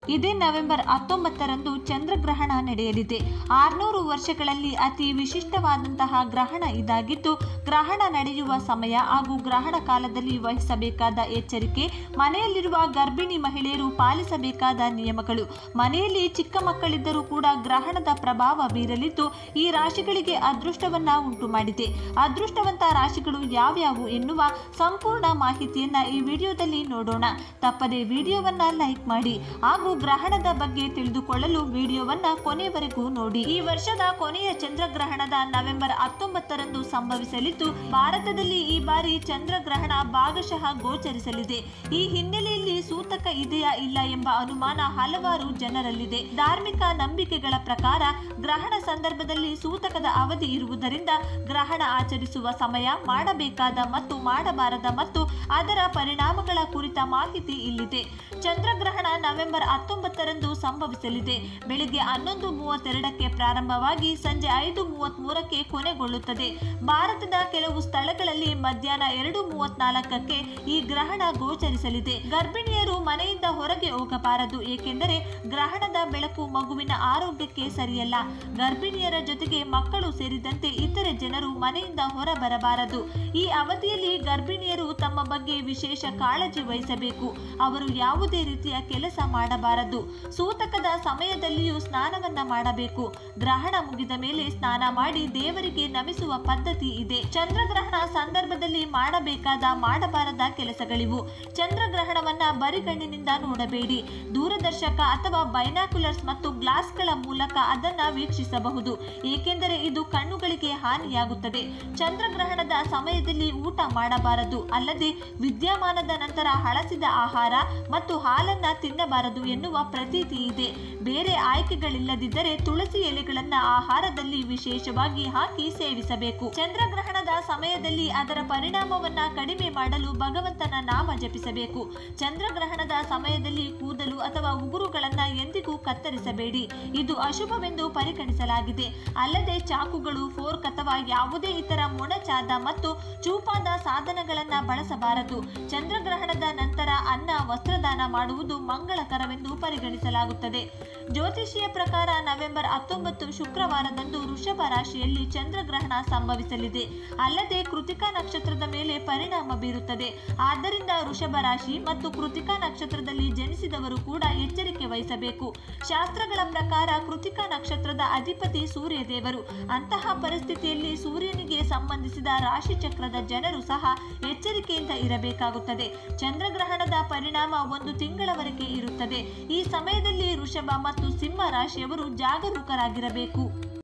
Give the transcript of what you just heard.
ಇದೇ ನವೆಂಬರ್ ಹತ್ತೊಂಬತ್ತರಂದು ಚಂದ್ರಗ್ರಹಣ ನಡೆಯಲಿದೆ ಆರ್ನೂರು ವರ್ಷಗಳಲ್ಲಿ ಅತಿ ವಿಶಿಷ್ಟವಾದಂತಹ ಗ್ರಹಣ ಇದಾಗಿದ್ದು ಗ್ರಹಣ ನಡೆಯುವ ಸಮಯ ಹಾಗೂ ಗ್ರಹಣ ಕಾಲದಲ್ಲಿ ವಹಿಸಬೇಕಾದ ಎಚ್ಚರಿಕೆ ಮನೆಯಲ್ಲಿರುವ ಗರ್ಭಿಣಿ ಮಹಿಳೆಯರು ಪಾಲಿಸಬೇಕಾದ ನಿಯಮಗಳು ಮನೆಯಲ್ಲಿ ಚಿಕ್ಕ ಮಕ್ಕಳಿದ್ದರೂ ಕೂಡ ಗ್ರಹಣದ ಪ್ರಭಾವ ಬೀರಲಿದ್ದು ಈ ರಾಶಿಗಳಿಗೆ ಅದೃಷ್ಟವನ್ನ ಉಂಟು ಮಾಡಿದೆ ಅದೃಷ್ಟವಂತ ರಾಶಿಗಳು ಯಾವ್ಯಾವು ಎನ್ನುವ ಸಂಪೂರ್ಣ ಮಾಹಿತಿಯನ್ನ ಈ ವಿಡಿಯೋದಲ್ಲಿ ನೋಡೋಣ ತಪ್ಪದೆ ವಿಡಿಯೋವನ್ನ ಲೈಕ್ ಮಾಡಿ ಹಾಗೂ ಗ್ರಹಣದ ಬಗ್ಗೆ ತಿಳಿದುಕೊಳ್ಳಲು ವಿಡಿಯೋವನ್ನ ಕೊನೆವರೆಗೂ ನೋಡಿ ಈ ವರ್ಷದ ಕೊನೆಯ ಚಂದ್ರಗ್ರಹಣದ ನವೆಂಬರ್ ಹತ್ತೊಂಬತ್ತರಂದು ಸಂಭವಿಸಲಿದ್ದು ಭಾರತದಲ್ಲಿ ಈ ಬಾರಿ ಚಂದ್ರಗ್ರಹಣ ಭಾಗಶಃ ಗೋಚರಿಸಲಿದೆ ಈ ಹಿನ್ನೆಲೆಯಲ್ಲಿ ಸೂತಕ ಇದೆಯಾ ಇಲ್ಲ ಎಂಬ ಅನುಮಾನ ಹಲವಾರು ಜನರಲ್ಲಿದೆ ಧಾರ್ಮಿಕ ನಂಬಿಕೆಗಳ ಪ್ರಕಾರ ಗ್ರಹಣ ಸಂದರ್ಭದಲ್ಲಿ ಸೂತಕದ ಅವಧಿ ಇರುವುದರಿಂದ ಗ್ರಹಣ ಆಚರಿಸುವ ಸಮಯ ಮಾಡಬೇಕಾದ ಮತ್ತು ಮಾಡಬಾರದ ಮತ್ತು ಅದರ ಪರಿಣಾಮಗಳ ಕುರಿತ ಮಾಹಿತಿ ಇಲ್ಲಿದೆ ಚಂದ್ರಗ್ರಹಣ ನವೆಂಬರ್ ಹತ್ತೊಂಬತ್ತರಂದು ಸಂಭವಿಸಲಿದೆ ಬೆಳಿಗ್ಗೆ ಹನ್ನೊಂದು ಮೂವತ್ತೆರಡಕ್ಕೆ ಪ್ರಾರಂಭವಾಗಿ ಸಂಜೆ ಐದು ಮೂವತ್ಮೂರಕ್ಕೆ ಕೊನೆಗೊಳ್ಳುತ್ತದೆ ಭಾರತದ ಕೆಲವು ಸ್ಥಳಗಳಲ್ಲಿ ಮಧ್ಯಾಹ್ನ ಎರಡು ಮೂವತ್ನಾಲ್ಕಕ್ಕೆ ಈ ಗ್ರಹಣ ಗೋಚರಿಸಲಿದೆ ಗರ್ಭಿಣಿಯರು ಮನೆಯಿಂದ ಹೊರಗೆ ಹೋಗಬಾರದು ಏಕೆಂದರೆ ಗ್ರಹಣದ ಬೆಳಕು ಮಗುವಿನ ಆರೋಗ್ಯಕ್ಕೆ ಸರಿಯಲ್ಲ ಗರ್ಭಿಣಿಯರ ಜೊತೆಗೆ ಮಕ್ಕಳು ಸೇರಿದಂತೆ ಇತರೆ ಜನರು ಮನೆಯಿಂದ ಹೊರಬರಬಾರದು ಈ ಅವಧಿಯಲ್ಲಿ ಗರ್ಭಿಣಿಯರು ತಮ್ಮ ಬಗ್ಗೆ ವಿಶೇಷ ಕಾಳಜಿ ವಹಿಸಬೇಕು ಅವರು ಯಾವುದೇ ರೀತಿಯ ಕೆಲಸ ಮಾಡಬಾರದು ಸೂತಕದ ಸಮಯದಲ್ಲಿಯೂ ಸ್ನಾನವನ್ನ ಮಾಡಬೇಕು ಗ್ರಹಣ ಮುಗಿದ ಮೇಲೆ ಸ್ನಾನ ಮಾಡಿ ದೇವರಿಗೆ ನಮಿಸುವ ಪದ್ಧತಿ ಇದೆ ಚಂದ್ರಗ್ರಹಣ ಸಂದರ್ಭದಲ್ಲಿ ಮಾಡಬೇಕಾದ ಮಾಡಬಾರದ ಕೆಲಸಗಳಿವು ಚಂದ್ರಗ್ರಹಣವನ್ನ ಬರಿಗಣ್ಣಿನಿಂದ ನೋಡಬೇಡಿ ದೂರದರ್ಶಕ ಅಥವಾ ಬೈನಾಕ್ಯುಲರ್ಸ್ ಮತ್ತು ಗ್ಲಾಸ್ಗಳ ಮೂಲಕ ಅದನ್ನ ವೀಕ್ಷಿಸಬಹುದು ಏಕೆಂದರೆ ಇದು ಕಣ್ಣುಗಳಿಗೆ ಹಾನಿಯಾಗುತ್ತದೆ ಚಂದ್ರಗ್ರಹಣದ ಸಮಯದಲ್ಲಿ ಊಟ ಮಾಡಬಾರದು ಅಲ್ಲದೆ ವಿದ್ಯಮಾನದ ನಂತರ ಹಳಸಿದ ಆಹಾರ ಮತ್ತು ಹಾಲನ್ನ ತಿನ್ನಬಾರದು ಎನ್ನುವ ಪ್ರತೀತಿ ಇದೆ ಬೇರೆ ಆಯ್ಕೆಗಳಿಲ್ಲದಿದ್ದರೆ ತುಳಸಿ ಎಲೆಗಳನ್ನ ಆಹಾರದಲ್ಲಿ ವಿಶೇಷವಾಗಿ ಹಾಕಿ ಸೇವಿಸಬೇಕು ಚಂದ್ರಗ್ರಹಣದ ಸಮಯದಲ್ಲಿ ಅದರ ಪರಿಣಾಮವನ್ನ ಕಡಿಮೆ ಮಾಡಲು ಭಗವಂತನ ನಾಮ ಜಪಿಸಬೇಕು ಚಂದ್ರಗ್ರಹಣದ ಸಮಯದಲ್ಲಿ ಕೂದಲು ಅಥವಾ ಉಗುರುಗಳನ್ನ ಎಂದಿಗೂ ಕತ್ತರಿಸಬೇಡಿ ಇದು ಅಶುಭವೆಂದು ಪರಿಗಣಿಸಲಾಗಿದೆ ಅಲ್ಲದೆ ಚಾಕುಗಳು ಫೋರ್ಕ್ ಅಥವಾ ಯಾವುದೇ ಇತರ ಮೊನಚಾದ ಮತ್ತು ಚೂಪಾದ ಸಾಧನಗಳನ್ನ ಬಳಸಬಾರದು ಚಂದ್ರಗ್ರಹಣದ ನಂತರ ಅನ್ನ ವಸ್ತ್ರದಾನ ಮಾಡುವುದು ಮಂಗಳಕರವೆಂದು ಪರಿಗಣಿಸಲಾಗುತ್ತದೆ ಜ್ಯೋತಿಷಿಯ ಪ್ರಕಾರ ನವೆಂಬರ್ ಹತ್ತೊಂಬತ್ತು ಶುಕ್ರವಾರದಂದು ವೃಷಭ ರಾಶಿಯಲ್ಲಿ ಚಂದ್ರಗ್ರಹಣ ಸಂಭವಿಸಲಿದೆ ಅಲ್ಲದೆ ಕೃತಿಕಾ ನಕ್ಷತ್ರದ ಮೇಲೆ ಪರಿಣಾಮ ಬೀರುತ್ತದೆ ಆದ್ದರಿಂದ ವೃಷಭ ರಾಶಿ ಮತ್ತು ಕೃತಿಕಾ ನಕ್ಷತ್ರದಲ್ಲಿ ಜನಿಸಿದವರು ಕೂಡ ಎಚ್ಚರಿಕೆ ವಹಿಸಬೇಕು ಶಾಸ್ತ್ರಗಳ ಪ್ರಕಾರ ಕೃತಿಕಾ ನಕ್ಷತ್ರದ ಅಧಿಪತಿ ಸೂರ್ಯ ದೇವರು ಅಂತಹ ಪರಿಸ್ಥಿತಿಯಲ್ಲಿ ಸೂರ್ಯನಿಗೆ ಸಂಬಂಧಿಸಿದ ರಾಶಿ ಚಕ್ರದ ಜನರು ಸಹ ಎಚ್ಚರಿಕೆಯಿಂದ ಇರಬೇಕಾಗುತ್ತದೆ ಚಂದ್ರಗ್ರಹಣದ ಪರಿಣಾಮ ಒಂದು ತಿಂಗಳವರೆಗೆ ಇರುತ್ತದೆ ಈ ಸಮಯದಲ್ಲಿ ವೃಷಭ ಮತ್ತು ಸಿಂಹ ರಾಶಿಯವರು ಜಾಗರೂಕರಾಗಿರಬೇಕು